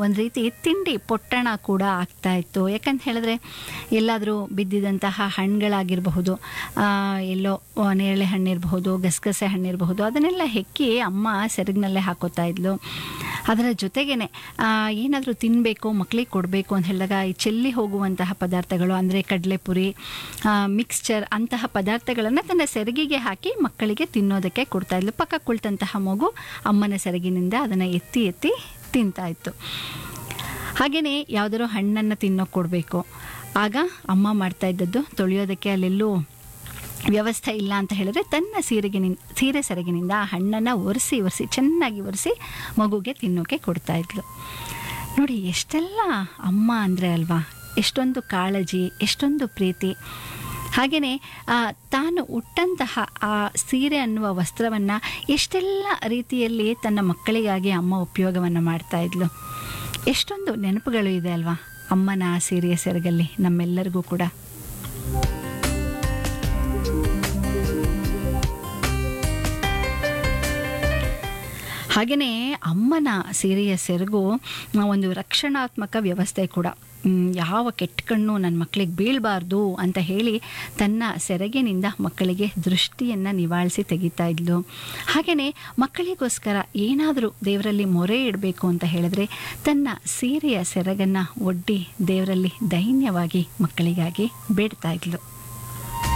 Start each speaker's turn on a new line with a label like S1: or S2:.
S1: ಒಂದು ರೀತಿ ತಿಂಡಿ ಪೊಟ್ಟಣ ಕೂಡ ಆಗ್ತಾ ಇತ್ತು ಯಾಕಂತ ಹೇಳಿದ್ರೆ ಎಲ್ಲಾದರೂ ಬಿದ್ದಿದಂತಹ ಹಣ್ಣುಗಳಾಗಿರಬಹುದು ಆ, ಎಲ್ಲೋ ಆ, ನೇರಳೆ ಹಣ್ಣಿರಬಹುದು ಗಸಗಸೆ ಹಣ್ಣಿರಬಹುದು ಅದನ್ನೆಲ್ಲ ಹೆಕ್ಕಿ ಅಮ್ಮ ಸೆರಗಿನಲ್ಲೇ ಹಾಕೋತಾ ಇದ್ಲು ಅದರ ಜೊತೆಗೇನೆ ಏನಾದರೂ ತಿನ್ನಬೇಕು ಮಕ್ಕಳಿಗೆ ಕೊಡಬೇಕು ಅಂತ ಹೇಳಿದಾಗ ಈ ಚೆಲ್ಲಿ ಹೋಗುವಂತಹ ಪದಾರ್ಥಗಳು ಅಂದರೆ ಕಡಲೆಪುರಿ ಮಿಕ್ಸ್ಚರ್ ಅಂತಹ ಪದಾರ್ಥಗಳನ್ನು ತನ್ನ ಸೆರಗಿಗೆ ಹಾಕಿ ಮಕ್ಕಳಿಗೆ ತಿನ್ನೋದಕ್ಕೆ ಕೊಡ್ತಾ ಇದ್ಲು ಪಕ್ಕ ಕುಳಿತಂತಹ ಮಗು ಅಮ್ಮನ ಸೆರಗಿನಿಂದ ಅದನ್ನು ಎತ್ತಿ ಎತ್ತಿ ತಿಂತಾ ಇತ್ತು ಹಾಗೆಯೇ ಯಾವುದಾದ್ರು ಹಣ್ಣನ್ನು ತಿನ್ನೋಕೆ ಕೊಡಬೇಕು ಆಗ ಅಮ್ಮ ಮಾಡ್ತಾ ಇದ್ದದ್ದು ತೊಳೆಯೋದಕ್ಕೆ ಅಲ್ಲೆಲ್ಲೂ ವ್ಯವಸ್ಥೆ ಇಲ್ಲ ಅಂತ ಹೇಳಿದ್ರೆ ತನ್ನ ಸೀರೆಗಿನಿಂದ ಸೀರೆ ಸೆರಗಿನಿಂದ ಆ ಹಣ್ಣನ್ನು ಒರೆಸಿ ಒರೆಸಿ ಚೆನ್ನಾಗಿ ಒರೆಸಿ ಮಗುಗೆ ತಿನ್ನೋಕೆ ಕೊಡ್ತಾ ಇದ್ಲು ನೋಡಿ ಎಷ್ಟೆಲ್ಲ ಅಮ್ಮ ಅಂದರೆ ಅಲ್ವಾ ಎಷ್ಟೊಂದು ಕಾಳಜಿ ಎಷ್ಟೊಂದು ಪ್ರೀತಿ ಹಾಗೆಯೇ ತಾನು ಉಟ್ಟಂತಹ ಆ ಸೀರೆ ಅನ್ನುವ ವಸ್ತ್ರವನ್ನು ಎಷ್ಟೆಲ್ಲ ರೀತಿಯಲ್ಲಿ ತನ್ನ ಮಕ್ಕಳಿಗಾಗಿ ಅಮ್ಮ ಉಪಯೋಗವನ್ನು ಮಾಡ್ತಾ ಇದ್ಲು ಎಷ್ಟೊಂದು ನೆನಪುಗಳು ಇದೆ ಅಲ್ವಾ ಅಮ್ಮನ ಆ ಸೀರೆಯ ಸೆರಗಲ್ಲಿ ನಮ್ಮೆಲ್ಲರಿಗೂ ಕೂಡ ಹಾಗೆಯೇ ಅಮ್ಮನ ಸೀರೆಯ ಸೆರಗು ಆ, ಒಂದು ರಕ್ಷಣಾತ್ಮಕ ವ್ಯವಸ್ಥೆ ಕೂಡ ಮ್, ಯಾವ ಕೆಟ್ಟ ಕಣ್ಣು ನನ್ನ ಮಕ್ಕಳಿಗೆ ಬೀಳಬಾರ್ದು ಅಂತ ಹೇಳಿ ತನ್ನ ಸೆರಗಿನಿಂದ ಮಕ್ಕಳಿಗೆ ದೃಷ್ಟಿಯನ್ನು ನಿವಾಳಿಸಿ ತೆಗಿತಾ ಇದ್ಲು ಹಾಗೆಯೇ ಮಕ್ಕಳಿಗೋಸ್ಕರ ಏನಾದರೂ ದೇವರಲ್ಲಿ ಮೊರೆ ಇಡಬೇಕು ಅಂತ ಹೇಳಿದ್ರೆ ತನ್ನ ಸೀರೆಯ ಸೆರಗನ್ನು ಒಡ್ಡಿ ದೇವರಲ್ಲಿ ದೈನ್ಯವಾಗಿ ಮಕ್ಕಳಿಗಾಗಿ ಬೇಡ್ತಾ ಇದ್ಲು